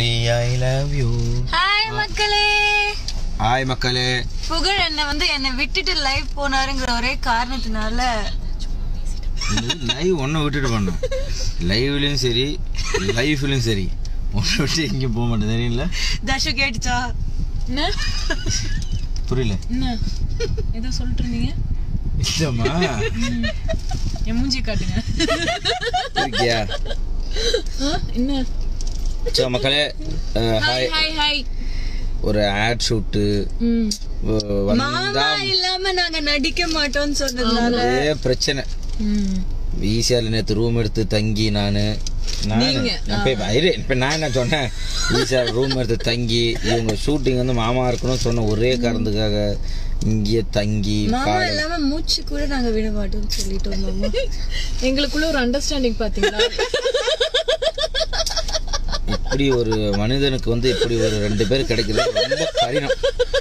சொல்லி I love you hi மக்களே hi மக்களே புகழ் என்ன வந்து என்னை விட்டுட்டு லைவ் போனாருங்கிற ஒரே காரணத்தினால லைவ் ஒன்றை விட்டுட்டு பண்ணோம் லைவ்லயும் சரி லைஃப்லயும் சரி ஒன்றை விட்டு எங்கேயும் போக மாட்டேன் தெரியல தஷு கேட்டுச்சா என்ன புரியல என்ன ஏதோ சொல்லிட்டு இருந்தீங்க இல்லம்மா என் மூஞ்சி காட்டுங்க இருக்கியா ஆ, என்ன ஸோ மக்களே ஹாய் ஹாய் ஹாய் ஹாய் ஒரு ஆட் ஷூட்டு ம் மாமா வந்தா இல்லாம நாங்க நடிக்க மாட்டோம்னு சொன்னதுனால ஒரே பிரச்சனை ம் ஈஸியால நேற்று ரூம் எடுத்து தங்கி நான் நான் நீங்க, இப்ப இரு, இப்ப நான் என்ன சொன்னேன் ஈஸியா ரூம் எடுத்து தங்கி இவங்க ஷூட்டிங் வந்து மாமா இருக்கணும்னு சொன்ன ஒரே காரணத்துக்காக இங்கேயே தங்கி மாமா காலை- இல்லாம மூச்சு கூட நாங்க விட மாட்டோம்னு சொல்லிட்டோம் மாமா எங்களுக்குள்ள ஒரு அண்டர்ஸ்டாண்டிங் பாத்தீங்களா இப்படி ஒரு மனிதனுக்கு வந்து இப்படி ஒரு ரெண்டு பேர் கிடைக்கிறது ரொம்ப கடினம்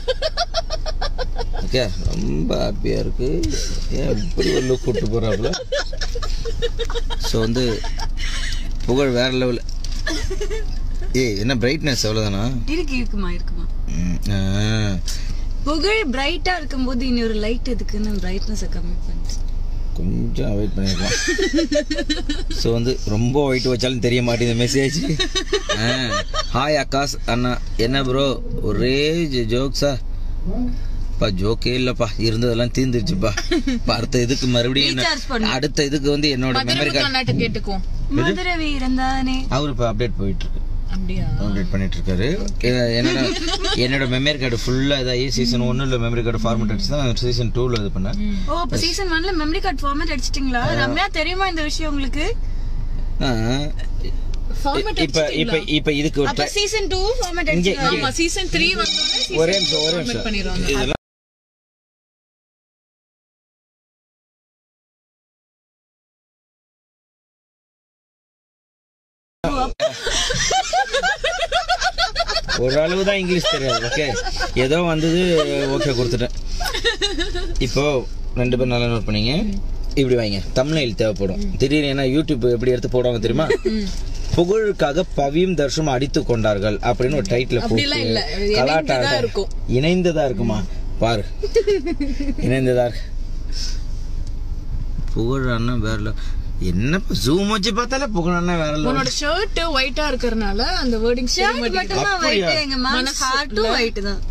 ஓகே ரொம்ப ஹாப்பியா இருக்கு ஏன் இப்படி ஒரு லுக் விட்டு போறாப்புல ஸோ வந்து புகழ் வேற லெவல் ஏய் என்ன பிரைட்னஸ் எவ்வளோதானா இருக்கு இருக்குமா இருக்குமா ம், ஆ. புகழ் பிரைட்டா இருக்கும்போது இனி ஒரு லைட் எதுக்குன்னு பிரைட்னஸ் கம்மி பண்ணிட்டு கொஞ்சம் வெயிட் பண்ணிருக்கலாம் ஸோ வந்து ரொம்ப ஒயிட் வச்சாலும் தெரிய மாட்டேங்குது மெசேஜ் ஹாய் அக்காஸ் அண்ணா என்ன ப்ரோ ஒரே ஜோக்ஸா பா ஜோக்கே இல்லப்பா இருந்ததெல்லாம் தீர்ந்துருச்சுப்பா இப்ப அடுத்த இதுக்கு மறுபடியும் Recharge பண்ணு. என்ன- அடுத்த இதுக்கு வந்து என்னோட மெமரி மதுரை கார்டு நாட்டு கேட்டுக்குவோம் மதுரை வீரன் தானே அவர் இப்போ அப்டேட் போயிட்டு இருக்கு அப்படியா அப்டேட் பண்ணிட்டு இருக்காரு எ- என்னோட என்னோட மெமரி கார்டு ஃபுல்லா இதாகி சீசன் ஒன்னுல மெமரி கார்டு ஃபார்மேட் அடிச்சு தான் சீசன் டூல இது பண்ணேன் ஓ அப்ப சீசன் ஒன்ல மெமரி கார்டு ஃபார்மேட் அடிச்சிட்டீங்களா ரம்யா தெரியுமா இந்த விஷயம் உங்களுக்கு ஆ. ஃபார்மேட் இப்ப இப்ப இப்ப இதுக்கு ஒரு அப்ப try- சீசன் டூ ஃபார்மேட் இங்க அடிச்சிட்டீங்களா ஆமா சீசன் 3 வந்தோனே ஒரே நிமிஷம் ஒரே ஃபார்மேட் நிமிஷம் பண்ணிடுவாங்க இதெல்லாம் ஓரளவு தான் இங்கிலீஷ் தெரியாது ஓகே ஏதோ வந்தது ஓகே கொடுத்துட்டேன் இப்போ ரெண்டு பேரும் நல்லா நோட் பண்ணீங்க இப்படி வைங்க தமிழில் தேவைப்படும் திடீர்னு ஏன்னா யூடியூப் எப்படி எடுத்து போடுவாங்க தெரியுமா புகழுக்காக பவியும் தர்ஷும் அடித்து கொண்டார்கள் அப்படின்னு ஒரு டைட்டில் அப்படிலாம் இல்ல. போட்டு இணைந்ததா கலாட்டா இருக்கும். இணைந்ததா இருக்குமா பாரு இணைந்ததா இருக்கு புகழ் அண்ணன் வேற level. என்னப்பா ஜூம் வச்சு பார்த்தாலே புகழ் அண்ணன் வேற level. உன்னோட ஷர்ட் ஒயிட்டா இருக்கறனால அந்த வேர்டிங் ஷர்ட் மட்டும் தான் ஒயிட் எங்க மேம் ஹார்ட்டும் ஒயிட் தான்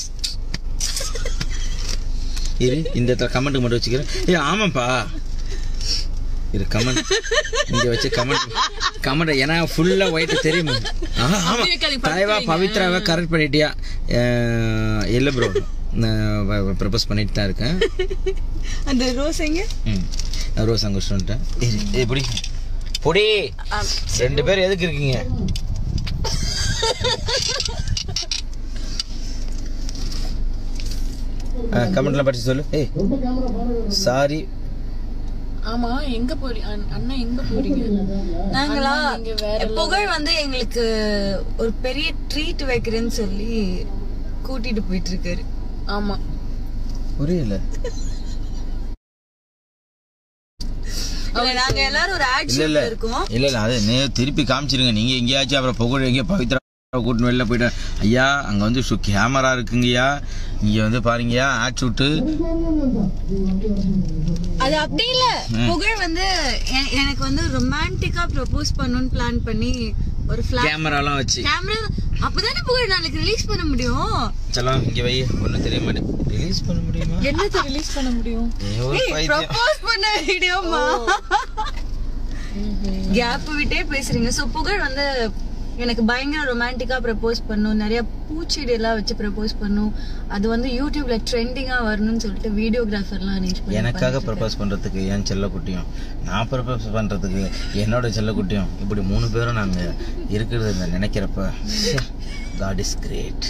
இரு இந்த இடத்துல கமெண்ட் மட்டும் வச்சுக்கிறேன் ஏ ஆமாப்பா இரு கமெண்ட் இங்க வச்சு கமெண்ட் கமெண்ட் ஏன்னா ஃபுல்லா ஒயிட் தெரியுமா ஆஹா, ஆமா அப்படியே கதை தலைவா பவித்ராவை கரெக்ட் பண்ணிட்டியா அஹ், இல்ல ப்ரோ நான் ப்ரப்போஸ் பண்ணிட்டு தான் இருக்கேன் அந்த ரோஸ் எங்க ம் நான் ரோஸ் அங்கே வந்துட்டேன் எப்படி பொடி ரெண்டு பேர் எதுக்கு இருக்கீங்க கமெண்ட்ல படிச்சு சொல்லு ஏய் சாரி ஆமா எங்க போறீங்க அண்ணா எங்க போறீங்க நாங்களா அண்ணா, நீங்க வேற புகழ் வந்து எங்களுக்கு ஒரு பெரிய ட்ரீட் வைக்கிறேன்னு சொல்லி கூட்டிட்டு போயிட்டு இருக்காரு ஆமா புரியல இல்ல, நாங்க எல்லாரும் ஒரு ஆட் இல்ல இல்ல ஷூட்ல இருக்கோம் இல்ல இல்ல அது நே திருப்பி காமிச்சிருங்க நீங்க எங்கேயாச்சும் அப்புறம் புகழ் எங்கேயோ பவித்ரா கூட்டின்னு வெளில போயிட்டேன் ஐயா அங்க வந்து கேமரா இருக்குங்கய்யா இங்க வந்து பாருங்கய்யா ஆட் ஷூட்டு அது அப்படி இல்ல புகழ் வந்து எ- எனக்கு வந்து ரொமான்டிக்கா ப்ரொபோஸ் பண்ணணும்னு பிளான் பண்ணி ஒரு ஃபிளாட் கேமராலாம் வச்சு கேமரா அப்பதானே புகழ் நாளைக்கு ரிலீஸ் பண்ண முடியும் செல்லாம் இங்க வை ஒன்றும் தெரிய மாட்டேன் ரிலீஸ் பண்ண முடியுமா என்னத்தை ரிலீஸ் பண்ண முடியும் ஏ, ஒரு பைத்தியம். ப்ரொபோஸ் பண்ண வீடியோமா கேப் விட்டே பேசுறீங்க சோ புகழ் வந்து எனக்கு பயங்கர ரொமான்டிக்கா ப்ரப்போஸ் பண்ணும் நிறைய பூச்செடி எல்லாம் வச்சு ப்ரப்போஸ் பண்ணும் அது வந்து யூடியூப்ல ட்ரெண்டிங்கா வரணும்னு சொல்லிட்டு வீடியோகிராஃபர்லாம் அரேஞ்ச் பண்ணி எனக்காக ப்ரப்போஸ் பண்றதுக்கு என் செல்லக்குட்டியும் நான் ப்ரப்போஸ் பண்றதுக்கு என்னோட செல்லக்குட்டியும் இப்படி மூணு பேரும் நாங்க இருக்கிறது இந்த நினைக்கிறப்ப காட் இஸ் கிரேட்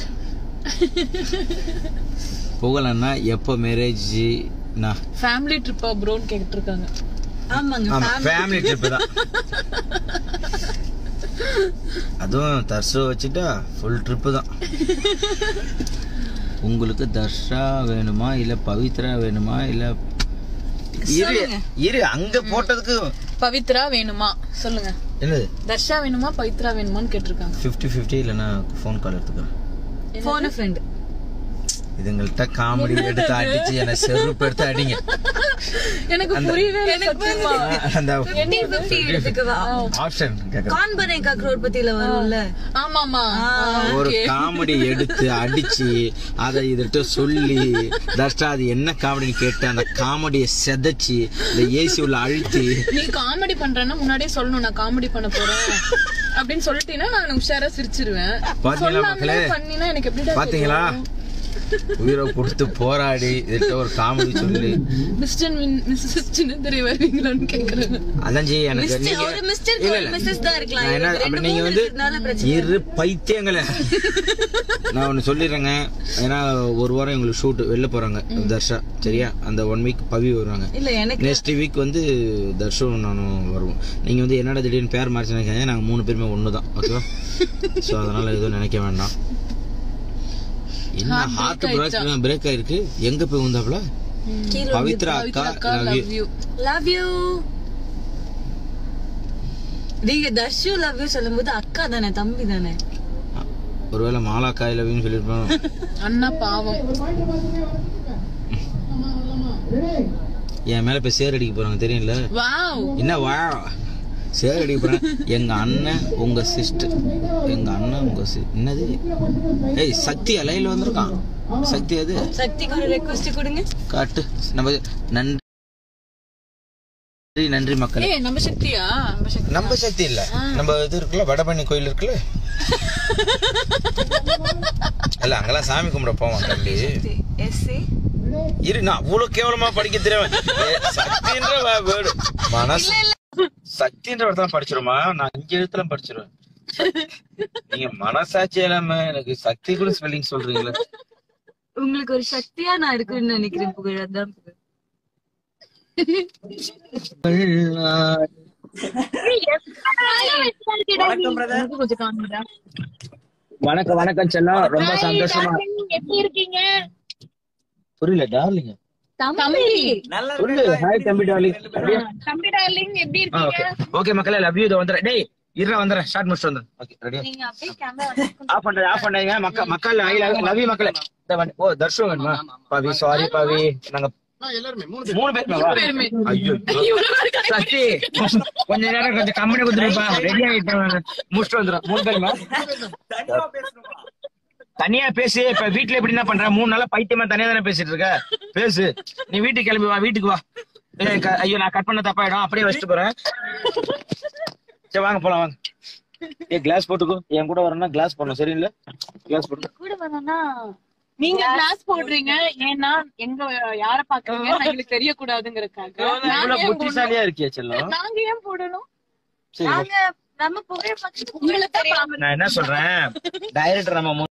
புகழன்னா எப்போ மேரேஜ் நான் ஃபேமிலி ட்ரிப்பா ப்ரோன்னு கேட்டு இருக்காங்க ஆமாங்க ஆமா ஃபேமிலி ட்ரிப் தான் அதுவும் தர்ஷோ வச்சுட்டா ஃபுல் ட்ரிப்பு தான் உங்களுக்கு தர்ஷா வேணுமா இல்ல பவித்ரா வேணுமா இல்ல இரு சொல்லுங்க. இரு அங்க போட்டதுக்கு பவித்ரா வேணுமா சொல்லுங்க என்னது தர்ஷா வேணுமா பவித்ரா வேணுமான்னு கேட்டிருக்காங்க ஃபிஃப்டி ஃபிஃப்டி இல்லைன்னா ஃபோன் கால் எடுத்துக்கிறேன் போன ஃப்ரெண்ட் இதுங்கள்ட்ட காமெடி எடுத்து அடிச்சு என்ன செருப்பு எடுத்து அடிங்க எனக்கு புரியவே இல்லை சத்தியமா. அந்த ஃபிஃப்டி எடுத்துக்கவா ஆப்ஷன் கேக்குறேன் கான் பனேகா கரோட்பதியில வரும்ல ஆமாமா ஒரு காமெடி எடுத்து அடிச்சு அதை இதட்ட சொல்லி தர்ஷா அது என்ன காமெடின்னு கேட்டு அந்த காமெடியை செதைச்சு இந்த ஏசி உள்ள அழுத்தி நீ காமெடி பண்றேன்னா முன்னாடியே சொல்லணும் நான் காமெடி பண்ண போறேன் அப்படின்னு சொல்லிட்டீங்கன்னா நான் உஷாரா சிரிச்சிருவேன் பாத்தீங்களா மக்களே சொல்லாமலே பண்ணினா எனக்கு எப்படி பாத்தீங்களா உயிரை கொடுத்து போராடி இதட்ட ஒரு காமெடி சொல்லி மிஸ்டர் மிஸ்ஸஸ் சின்னத்திரை வருவீங்களான்னு கேக்குறேன் அதான் ஜி எனக்கு மிஸ்டர் நீங்க ஒரு மிஸ்டர் இல்ல, இல்ல. மிஸ்ஸஸ் தான் இருக்கலாம் நான் என்ன இவருக்கு அப்படி ரெண்டு நீங்க மூணு வந்து இருக்கிறதுனால பிரச்சனை இரு பைத்தியங்களே நான் ஒன்னு சொல்லிடுறேங்க ஏன்னா ஒரு வாரம் எங்களுக்கு ஷூட் வெளில போறாங்க தர்ஷா சரியா அந்த ஒன் வீக் பவி வருவாங்க இல்ல எனக்கு நெக்ஸ்ட் வீக் வந்து தர்ஷனும் நானும் வருவோம் நீங்க வந்து என்னடா திடீர்னு பேர் மாறிச்சு நினைக்காங்க நாங்க மூணு பேருமே ஒன்று தான் ஓகேவா ஸோ அதனால எதுவும் நினைக்க வேண்டாம் என்ன ஹார்ட் பிரேக் பிரேக் ஆயிருக்கு எங்க போய் வந்தாப்ல கீழே பவித்ரா அக்கா அக்கா love you. Love you love you நீங்க தர்ஷு லவ் யூ சொல்லும்போது அக்கா தானே தம்பி தானே ஒருவேளை மாலா காய் லவ்னு சொல்லியிருப்போம் அண்ணா பாவம் என் மேல இப்ப சேர் அடிக்க போறாங்க தெரியும்ல வாவ் என்ன வா சேர் அடிக்க போறாங்க எங்க அண்ணன் உங்க சிஸ்டர் எங்க அண்ணன் உங்க சி- என்னது ஏய் சக்தி லைன்ல வந்திருக்கான் சக்தி அது சக்திக்கு ஒரு ரெக்வஸ்ட் கொடுங்க காட்டு நம்ம நன்றி நன்றி மக்களே ஏய் நம்ம சக்தியா நம்ம சக்தி நம்ம சக்தி இல்ல நம்ம இது இருக்குல்ல வடபழனி கோயில் இருக்குல்ல இல்ல அங்கெல்லாம் சாமி கும்பிட போவான் தம்பி எஸ்ஏ இரு நான் அவ்வளவு கேவலமா படிக்க தெரியும் சக்தின்ற வேர்டு மனசு சக்தின்ற வேர்டு தான் படிச்சிருமா நான் அஞ்சு எழுத்துல படிச்சிருவேன் நீங்க மனசாட்சி இல்லாம எனக்கு சக்தி கூட ஸ்பெல்லிங் சொல்றீங்களா உங்களுக்கு ஒரு சக்தியா நான் இருக்குன்னு நினைக்கிறேன் புகழ் அதான் புகழ் எனக்கு கொஞ்சம் காமிடா வணக்கம் வணக்கம் செல்லம் ரொம்ப சந்தோஷமா எப்படி இருக்கீங்க புரியல டார்லிங்க தம்பி சொல்லு ஹாய் தம்பி டார்லிங் தம்பி டார்லிங் எப்படி ஓகே ஓகே மக்களே லவ் யூ இதை வந்துடுறேன் டேய் இருடா வந்துடுறேன் ஸ்டார்ட் முடிச்சுட்டு வந்துடுறேன் ஓகே ரெடியா நீங்க அப்படியே கேமரா ஆஃப் பண்றது ஆஃப் பண்ணாங்க மக்கள் மக்கள் ஐ லவ் யூ மக்களே இந்த வண்டி- ஓ தர்ஷன் வேணுமா பவி சாரி பவி நாங்க மூணு பேர் பேருமே. ஐயோ சக்தி கொஞ்ச நேரம் கொஞ்சம் கம்பெனி கொடுத்துருப்பா ரெடி ஆயிட்டேன் முடிச்சுட்டு வந்துடும் மூணு பேருமா தனியா பேசு இப்ப வீட்டுல எப்படி என்ன பண்ற மூணு நாளா பைத்தியமா தனியா தானே பேசிட்டு இருக்க பேசு நீ வீட்டுக்கு கிளம்பி வா வீட்டுக்கு வா ஏய், க- ஐயோ நான் கட் பண்ண தப்பாயிடும் அப்படியே வச்சுட்டு போறேன் சரி வாங்க போலாம் வாங்க ஏ கிளாஸ் போட்டுக்கோ என் கூட வரணும்னா கிளாஸ் போடணும் சரிங்களா கிளாஸ் போட்டு கூட வரணும்னா நீங்க கிளாஸ் போடுறீங்க ஏன்னா எங்க யார பாக்குறீங்க எங்களுக்கு தெரியக்கூடாதுங்கறதுக்காக நாங்க இவ்வளவு ஏன் புத்திசாலியா இருக்கியா செல்லம் போடணும்? நாங்க ஏன் போடணும் சரி நாங்க நம்ம புகழ் பக்கத்து உங்களை தான் நான் என்ன சொல்றேன் டைரக்டர் நம்ம